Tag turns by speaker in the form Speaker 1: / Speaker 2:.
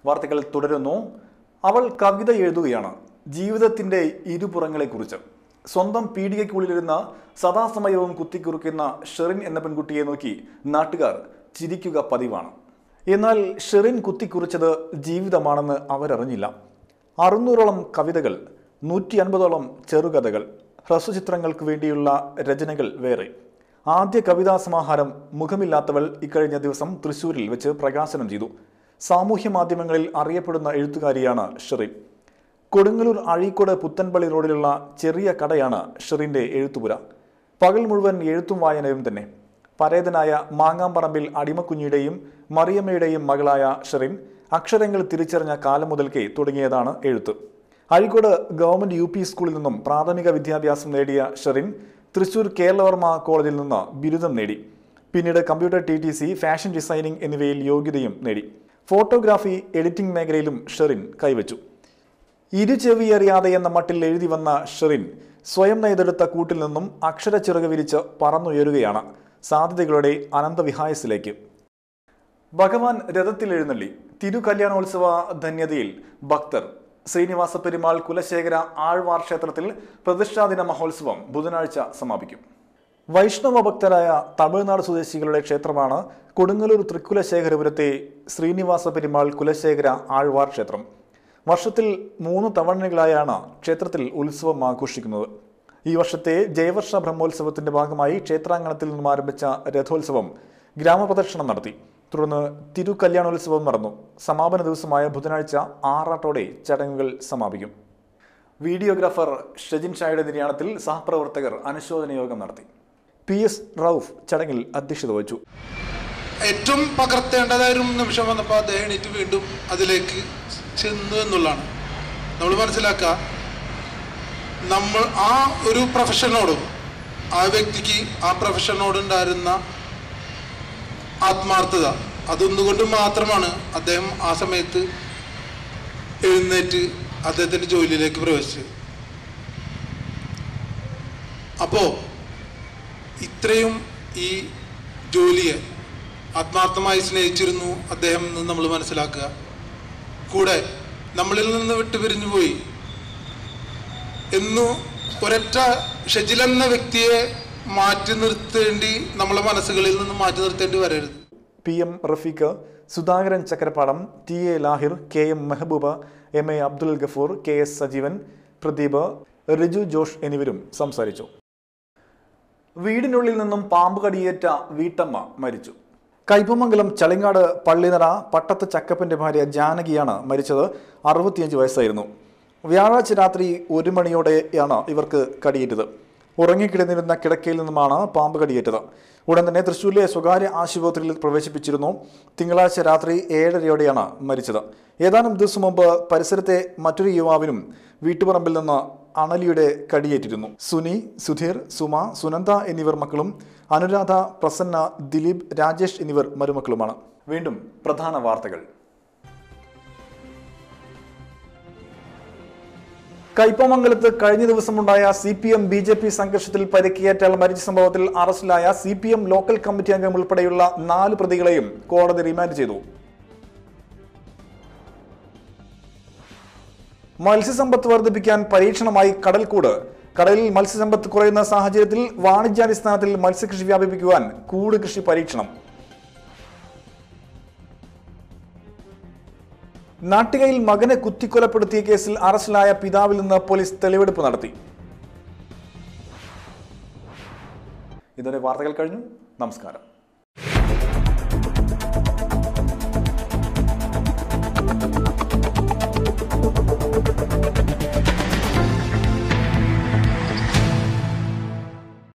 Speaker 1: വാർത്തകൾ തുടരുന്നു അവൾ കവിത എഴുതുകയാണ് ജീവിതത്തിന്റെ ഇരുപുറങ്ങളെക്കുറിച്ച് സ്വന്തം പീഡികയ്ക്കുള്ളിലിരുന്ന സദാസമയവും കുത്തിക്കുറുക്കുന്ന ഷെറിൻ എന്ന പെൺകുട്ടിയെ നോക്കി നാട്ടുകാർ ചിരിക്കുക പതിവാണ് എന്നാൽ ഷെറിൻ കുത്തിക്കുറിച്ചത് ജീവിതമാണെന്ന് അവരറിഞ്ഞില്ല അറുന്നൂറോളം കവിതകൾ നൂറ്റി അൻപതോളം ചെറുകഥകൾ ഹ്രസ്വചിത്രങ്ങൾക്ക് വേണ്ടിയുള്ള രചനകൾ വേറെ ആദ്യ കവിതാ സമാഹാരം മുഖമില്ലാത്തവൾ ഇക്കഴിഞ്ഞ ദിവസം തൃശൂരിൽ വെച്ച് പ്രകാശനം ചെയ്തു സാമൂഹ്യ മാധ്യമങ്ങളിൽ അറിയപ്പെടുന്ന എഴുത്തുകാരിയാണ് ഷെറിൻ കൊടുങ്ങല്ലൂർ അഴീക്കോട് പുത്തൻപള്ളി റോഡിലുള്ള ചെറിയ കടയാണ് ഷെറിൻ്റെ എഴുത്തുപുര പകൽ മുഴുവൻ എഴുത്തും വായനയും തന്നെ പരേതനായ മാങ്ങാമ്പറമ്പിൽ അടിമക്കുഞ്ഞിയുടെയും മറിയമ്മയുടെയും മകളായ ഷെറിൻ അക്ഷരങ്ങൾ തിരിച്ചറിഞ്ഞ കാലം മുതൽക്കേ തുടങ്ങിയതാണ് എഴുത്ത് അഴീക്കോട് ഗവൺമെന്റ് യു പി സ്കൂളിൽ നിന്നും പ്രാഥമിക വിദ്യാഭ്യാസം നേടിയ ഷെറിൻ തൃശൂർ കേരളവർമ്മ കോളേജിൽ നിന്ന് ബിരുദം നേടി പിന്നീട് computer T T C fashion designing എന്നിവയിൽ യോഗ്യതയും നേടി ഫോട്ടോഗ്രാഫി എഡിറ്റിംഗ് മേഖലയിലും ഷെറിൻ കൈവച്ചു ഇരുചെവിയറിയാതെ എന്ന മട്ടിൽ എഴുതി വന്ന ഷെറിൻ സ്വയം നെയ്തെടുത്ത കൂട്ടിൽ നിന്നും അക്ഷരച്ചിറക് വിരിച്ച് പറന്നുയരുകയാണ് സാധ്യതകളുടെ അനന്തവിഹായസിലേക്ക് ഭഗവാൻ രഥത്തിൽ എഴുന്നള്ളി തിരുകല്യാണോത്സവ ധന്യതയിൽ ഭക്തർ ശ്രീനിവാസ പെരുമാൾ കുലശേഖര ആഴ്വാർ ക്ഷേത്രത്തിൽ പ്രതിഷ്ഠാദിന മഹോത്സവം ബുധനാഴ്ച സമാപിക്കും വൈഷ്ണവ ഭക്തരായ തമിഴ്നാട് സ്വദേശികളുടെ ക്ഷേത്രമാണ് കൊടുങ്ങല്ലൂർ തൃക്കുലശേഖരപുരത്തെ ശ്രീനിവാസ പെരുമാൾ കുലശേഖര ആഴ്വാർ ക്ഷേത്രം വർഷത്തിൽ മൂന്ന് തവണകളായാണ് ക്ഷേത്രത്തിൽ ഉത്സവം ആഘോഷിക്കുന്നത് ഈ വർഷത്തെ ജയവർഷ ബ്രഹ്മോത്സവത്തിന്റെ ഭാഗമായി ക്ഷേത്രാങ്കണത്തിൽ നിന്നും ആരംഭിച്ച രഥോത്സവം ഗ്രാമപ്രദക്ഷിണം നടത്തി തുടർന്ന് തിരുകല്യാണോത്സവം നടന്നു സമാപന ദിവസമായ ബുധനാഴ്ച ആറാട്ടോടെ ചടങ്ങുകൾ സമാപിക്കും വീഡിയോഗ്രാഫർ ഷെജിൻ ഷായുടെ നിര്യാണത്തിൽ സഹപ്രവർത്തകർ അനുശോചന യോഗം നടത്തി പി എസ് റൌഫ് ചടങ്ങിൽ അധ്യക്ഷത വഹിച്ചു
Speaker 2: ഏറ്റവും പകർത്തേണ്ടതായ ഒരു നിമിഷം വന്നപ്പോൾ അദ്ദേഹം എണീറ്റ് വീണ്ടും അതിലേക്ക് ചെന്നു എന്നുള്ളതാണ് നമ്മൾ മനസ്സിലാക്കുക നമ്മൾ ആ ഒരു പ്രൊഫഷനോടും ആ വ്യക്തിക്ക് ആ പ്രൊഫഷനോട് ഉണ്ടായിരുന്ന ആത്മാർത്ഥത അതൊന്നുകൊണ്ട് മാത്രമാണ് അദ്ദേഹം ആ സമയത്ത് എഴുന്നേറ്റ് അദ്ദേഹത്തിൻ്റെ ജോലിയിലേക്ക് പ്രവേശിച്ചത് അപ്പോൾ ഇത്രയും ഈ ജോലിയെ ആത്മാർത്ഥമായി സ്നേഹിച്ചിരുന്നു അദ്ദേഹം എന്ന് നമ്മൾ മനസ്സിലാക്കുക കൂടെ നമ്മളിൽ നിന്ന് വിട്ടുപിരിഞ്ഞു പോയി എന്നു ഒരൊറ്റ ഷെജിൽ എന്ന വ്യക്തിയെ മാറ്റി നിർത്തേണ്ടി നമ്മളെ മനസ്സുകളിൽ നിന്ന് മാറ്റി നിർത്തേണ്ടി വരരുത്
Speaker 1: P M Rafeeq Sudhakaran Chakrappadam T A Lahir K M Mehbooba M A Abdul Gafoor K S Sajeevan Pradeep Riju Josh എന്നിവരും സംസാരിച്ചു വീടിനുള്ളിൽ നിന്നും പാമ്പ് കടിയേറ്റ വീട്ടമ്മ മരിച്ചു കൈപ്പമംഗലം ചളിങ്ങാട് പള്ളിനറ പട്ടത്ത് ചക്കപ്പന്റെ ഭാര്യ ജാനകിയാണ് മരിച്ചത് അറുപത്തിയഞ്ച് വയസ്സായിരുന്നു വ്യാഴാഴ്ച രാത്രി ഒരു മണിയോടെയാണ് ഇവർക്ക് കടിയേറ്റത് ഉറങ്ങിക്കിടന്നിരുന്ന കിടക്കയിൽ നിന്നുമാണ് പാമ്പ് കടിയേറ്റത് ഉടൻ തന്നെ തൃശ്ശൂരിലെ സ്വകാര്യ ആശുപത്രിയിൽ പ്രവേശിപ്പിച്ചിരുന്നു തിങ്കളാഴ്ച രാത്രി ഏഴരയോടെയാണ് മരിച്ചത് ഏതാനും ദിവസം മുമ്പ് പരിസരത്തെ മറ്റൊരു യുവാവിനും വീട്ടുപറമ്പിൽ നിന്ന് അണലിയുടെ കടിയേറ്റിരുന്നു സുനി സുധീർ സുമ സുനന്ദ എന്നിവർ മക്കളും അനുരാധ പ്രസന്ന ദിലീപ് രാജേഷ് എന്നിവർ മരുമക്കളുമാണ് വീണ്ടും പ്രധാന വാർത്തകൾ കയ്പമംഗലത്ത് കഴിഞ്ഞ ദിവസമുണ്ടായ C P M B J P സംഘർഷത്തിൽ പരിക്കേറ്റാൽ മരിച്ച സംഭവത്തിൽ അറസ്റ്റിലായ C P M local committee അംഗം ഉൾപ്പെടെയുള്ള നാല് പ്രതികളെയും കോടതി റിമാൻഡ് ചെയ്തു മത്സ്യസമ്പത്ത് വർദ്ധിപ്പിക്കാൻ പരീക്ഷണമായി കടൽക്കൂട് കടലിൽ മത്സ്യസമ്പത്ത് കുറയുന്ന സാഹചര്യത്തിൽ വാണിജ്യാടിസ്ഥാനത്തിൽ മത്സ്യകൃഷി വ്യാപിപ്പിക്കുവാൻ കൂട് കൃഷി പരീക്ഷണം നാട്ടികയിൽ മകനെ കുത്തിക്കൊലപ്പെടുത്തിയ കേസിൽ അറസ്റ്റിലായ പിതാവിൽ നിന്ന് പോലീസ് തെളിവെടുപ്പ് നടത്തി ഇതോടെ വാർത്തകൾ കഴിഞ്ഞു നമസ്കാരം